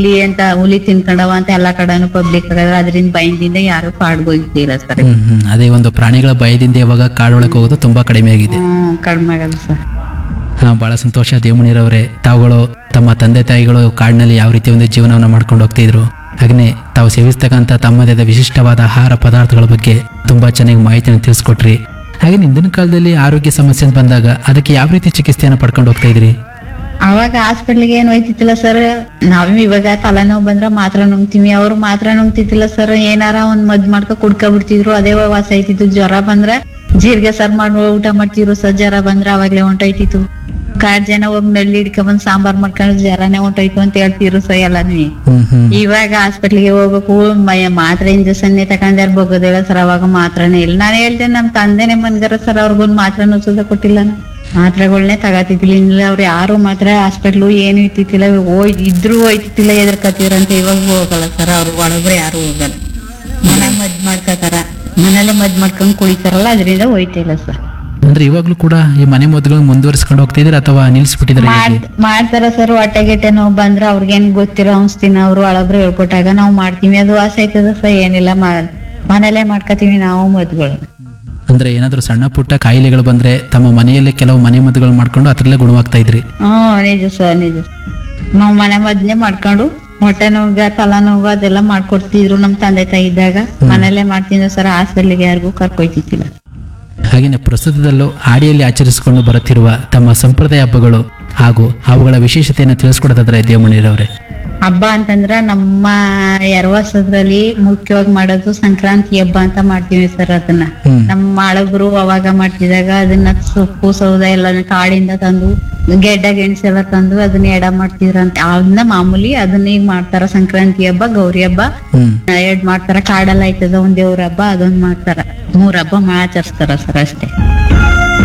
ಹುಲಿ ಅಂತ ಹುಲಿ ತಿನ್ಕೊಂಡವ ಅಂತ ಎಲ್ಲಾ ಕಡೆನು ಪಬ್ಲಿಕ್ ಅದರಿಂದ ಭಯದಿಂದ ಯಾರು ಪಾಡ್ಗೋಗಿದ್ದೀರ ಸರ್ ಹ್ಮ್ ಹ್ಮ್ ಅದೇ ಒಂದು ಪ್ರಾಣಿಗಳ ಭಯದಿಂದ ಇವಾಗ ಕಾಡೊಳಗೆ ಹೋಗೋದು ತುಂಬಾ ಕಡಿಮೆ ಆಗಿದೆ ಹ್ಮ್ ಕಡಿಮೆ ಆಗಲ್ಲ ಸರ್ ಹಾ ಬಹಳ ಸಂತೋಷ ದೇವಮಣಿರವರೇ ತಾವುಗಳು ತಮ್ಮ ತಂದೆ ತಾಯಿಗಳು ಕಾಡಿನಲ್ಲಿ ಯಾವ ರೀತಿ ಒಂದು ಜೀವನವನ್ನು ಮಾಡ್ಕೊಂಡು ಹೋಗ್ತಿದ್ರು ಹಾಗೆಯೇ ತಾವು ಸೇವಿಸ್ತಕ್ಕಂಥ ತಮ್ಮದೇ ಆದ ವಿಶಿಷ್ಟವಾದ ಆಹಾರ ಪದಾರ್ಥಗಳ ಬಗ್ಗೆ ತುಂಬಾ ಚೆನ್ನಾಗಿ ಮಾಹಿತಿಯನ್ನು ತಿಳಿಸ್ಕೊಟ್ರಿ ಹಾಗೆ ಇಂದಿನ ಕಾಲದಲ್ಲಿ ಆರೋಗ್ಯ ಸಮಸ್ಯೆ ಅಂತ ಬಂದಾಗ ಅದಕ್ಕೆ ಯಾವ ರೀತಿ ಚಿಕಿತ್ಸೆಯನ್ನು ಪಡ್ಕೊಂಡು ಹೋಗ್ತಾ ಇದ್ರಿ ಅವಾಗ ಹಾಸ್ಪಿಟ್ಲಿಗೆ ಏನ್ ಹೋಯ್ತಿತ್ತಿಲ್ಲ ಸರ್ ನಾವ್ ಇವಾಗ ತಲೆನೋವು ಬಂದ್ರ ಮಾತ್ರ ನುಂಗ್ತೀವಿ ಅವ್ರು ಮಾತ್ರ ನುಂಗ್ತಿತ್ತಿಲ್ಲ ಸರ್ ಏನಾರ ಒಂದ್ ಮದ್ ಮಾಡ್ಕೊ ಕುಡ್ಕ ಬಿಡ್ತಿದ್ರು ಅದೇ ವಾಸ ಐತಿತ್ತು ಜ್ವರ ಬಂದ್ರ ಜೀರಿಗೆ ಸರ್ ಮಾಡಿ ಊಟ ಮಾಡ್ತಿದ್ರು ಸರ್ ಜ್ವರ ಬಂದ್ರ ಅವಾಗ್ಲೇ ಹೊಂಟೋಯ್ತಿತ್ತು ಕಾಡ್ ಜನ ಹೋಗಿ ನಲ್ಲಿ ಹಿಡ್ಕೊಂಡ್ ಬಂದ್ ಸಾಂಬಾರ್ ಮಾಡ್ಕೊಂಡು ಜ್ವರನೇ ಹೊಂಟೋಯ್ತು ಅಂತ ಹೇಳ್ತಿದ್ರು ಸರ್ ಎಲ್ಲಾನು ಹ್ಮ್ ಹ್ಮ್ ಇವಾಗ ಹಾಸ್ಪಿಟ್ಲಿಗೆ ಹೋಗ್ಬೇಕು ಮ- ಮಾತ್ರೆ ಇಂಜೆಕ್ಷನ್ ತಗೊಂಡ್ಯಾರ ಬೋಗೋದಿಲ್ಲ ಸರ್ ಅವಾಗ ಮಾತ್ರನೇ ಇಲ್ಲ ನಾನು ಹೇಳ್ತೇನೆ ನಮ್ ತಂದೆನೆ ಮನ್ಗಾರ ಸರ್ ಅವ್ರಿಗೊಂದ್ ಮಾತ್ರನೂ ಸುದ ಕೊಟ್ಟಿಲ್ಲ ನಾನು. ಮಾತ್ರೆಗಳ್ನೇ ತಗತಿದ್ದಿಲ್ಲ ಇಲ್ಲ ಅವ್ರು ಯಾರು ಮಾತ್ರ ಹಾಸ್ಪಿಟ್ಲು ಏನು ಇತ್ತಿತ್ತಿಲ್ಲ ಹೋಯ್ ಇದ್ರು ಹೋಯ್ತಿತ್ತಿಲ್ಲ ಎದ್ರಕತ್ತೀರ ಅಂತ ಇವಾಗ ಹೋಗಲ್ಲ ಸರ್ ಅವ್ರು ಒಳಗೆ ಯಾರು ಹೋಗಲ್ಲ ಮನೆ ಮದ್ ಮಾಡ್ಕೋತಾರ ಮನೇಲೆ ಮದ್ ಮಾಡ್ಕೊಂಡ್ ಕುಡಿತಾರಲ್ಲ ಅದರಿಂದ ಹೋಯ್ತಿಲ್ಲ ಸರ್ ಅಂದ್ರೆ ಇವಾಗ್ಲೂ ಕೂಡ ಈ ಮನೆ ಮದ್ದುಗಳನ್ನ ಮುಂದುವರಿಸ್ಕೊಂಡು ಹೋಗ್ತಾ ಇದ್ರೆ ಅಥವಾ ನಿಲ್ಸ್ಬಿಟ್ಟಿದ್ರೆ ಮಾಡ್ ಮಾಡ್ತಾರ ಸರ್ ಹೊಟ್ಟೆ ಗಿಟ್ಟೆ ನೋವು ಬಂದ್ರ ಅವ್ರಿಗೇನ್ ಗೊತ್ತಿರೋ ಅನ್ಸ್ತೀನಿ ಅವ್ರು ಒಳಬ್ರು ಹೇಳ್ಕೊಟ್ಟಾಗ ನಾವು ಮಾಡ್ತೀವಿ ಅದು ವಾಸ ಆಯ್ತದ ಸರ್ ಏನಿಲ್ಲ ಮಾ- ಮನೇಲೆ ಮಾಡ್ಕೋತೀವಿ ನಾವು ಮದ್ಗಳು ಅಂದ್ರೆ ಏನಾದ್ರೂ ಸಣ್ಣ ಪುಟ್ಟ ಕಾಯಿಲೆಗಳು ಬಂದ್ರೆ ತಮ್ಮ ಮನೆಯಲ್ಲೇ ಕೆಲವು ಮನೆ ಮದ್ದುಗಳು ಮಾಡ್ಕೊಂಡು ಅದ್ರಲ್ಲೇ ಗುಣವಾಗ್ತಾ ಇದ್ರಿ ಹ್ಮ್ ನಿಜ ಸರ್ ನಿಜ ನಾವ್ ಮನೆ ಮದ್ನೆ ಮಾಡ್ಕೊಂಡು ಹೊಟ್ಟೆ ನೋವ್ಗ ತಲಾ ನೋವು ಅದೆಲ್ಲ ಮಾಡ್ಕೊಡ್ತಿದ್ರು ನಮ್ ತಂದೆ ತಾಯಿ ಇದ್ದಾಗ ಮನೇಲೆ ಮಾಡ್ತಿದ್ದ ಸರ್ ಹಾಸ್ಪಿಟ್ಲಿಗೆ ಯಾರಿಗೂ ಕರ್ಕೊಯ್ತಿದ್ದಿಲ್ಲ ಹಾಗೆಯೇ ಪ್ರಸ್ತುತದಲ್ಲೂ ಆಡಿಯಲ್ಲಿ ಆಚರಿಸಿಕೊಂಡು ಬರುತ್ತಿರುವ ತಮ್ಮ ಸಂಪ್ರದಾಯ ಹಬ್ಬಗಳು ಹಾಗೂ ಅವುಗಳ ವಿಶೇಷತೆಯನ್ನು ತಿಳಿಸ್ಕೊಡೋದಾದ್ರೆ ದೇವಮಣಿರವರೇ ಹಬ್ಬ ಅಂತಂದ್ರ ನಮ್ಮ ಎರವಸದ್ರಲ್ಲಿ ಮುಖ್ಯವಾಗಿ ಮಾಡೋದು ಸಂಕ್ರಾಂತಿ ಹಬ್ಬ ಅಂತ ಮಾಡ್ತೀವಿ ಸರ್ ಅದನ್ನ ಹ್ಮ್ ನಮ್ಮ ಮಾಳಗರು ಅವಾಗ ಮಾಡ್ತಿದಾಗ ಅದನ್ನ ಸೊಪ್ಪು ಸೌದ ಎಲ್ಲ ಕಾಡಿಂದ ತಂದು ಗೆಡ್ಡ ಗೆಣಸು ಎಲ್ಲ ತಂದು ಅದನ್ನ ಎಡ ಮಾಡ್ತಿದ್ರಂತೆ ಅದನ್ನ ಮಾಮೂಲಿ ಅದನ್ನ ಈಗ ಮಾಡ್ತಾರ ಸಂಕ್ರಾಂತಿ ಹಬ್ಬ ಗೌರಿ ಹಬ್ಬ ಹ್ಮ್ ಎರಡ್ ಮಾಡ್ತಾರ ಕಾಡಲ್ಲ ಆಯ್ತದ ಒಂದ್ ದೇವ್ರ ಹಬ್ಬ ಅದೊಂದ್ ಮಾಡ್ತಾರ ಮೂರ್ ಹಬ್ಬ ಆಚರಿಸ್ತಾರ ಸರ್ ಅಷ್ಟೇ